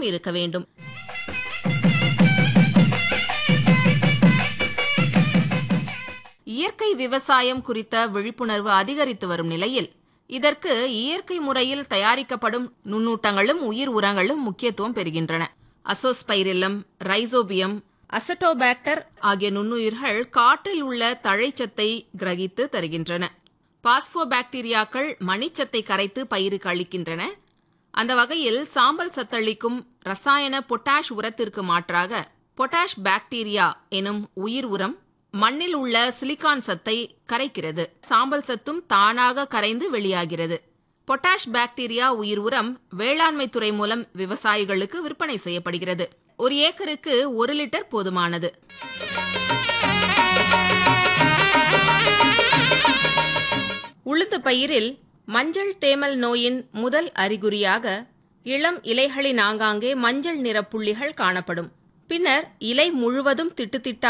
இருக்க வேண்டும் இயற்கை விவசாயம் குறித்த விழிப்புணர்வு அதிகரித்து வரும் நிலையில் இதற்கு இயற்கை முறையில் தயாரிக்கப்படும் நுண்ணூட்டங்களும் உயிர் உரங்களும் முக்கியத்துவம் பெறுகின்றன அசோஸ்பைரில்லம் ரைசோபியம் அசட்டோபாக்டர் ஆகிய நுண்ணுயிர்கள் காற்றில் உள்ள தழைச்சத்தை கிரகித்து தருகின்றன பாஸ்போபாக்டீரியாக்கள் மணிச்சத்தை கரைத்து பயிருக்கு அளிக்கின்றன அந்த வகையில் சாம்பல் சத்தளிக்கும் ரசாயன பொட்டாஷ் உரத்திற்கு மாற்றாக பொட்டாஷ் பாக்டீரியா எனும் உயிர் உரம் மண்ணில் உள்ள சிலிக்கான் சத்தை கரைக்கிறது சாம்பல் சத்தும் தானாக கரைந்து வெளியாகிறது பொட்டாஷ் பாக்டீரியா உயிர் உரம் வேளாண்மை துறை மூலம் விவசாயிகளுக்கு விற்பனை செய்யப்படுகிறது ஒரு ஏக்கருக்கு ஒரு லிட்டர் போதுமானது உளுந்து பயிரில் மஞ்சள் தேமல் நோயின் முதல் அறிகுறியாக இளம் இலைகளின் ஆங்காங்கே மஞ்சள் நிற புள்ளிகள் காணப்படும் பின்னர் இலை முழுவதும் திட்டுத்திட்டாக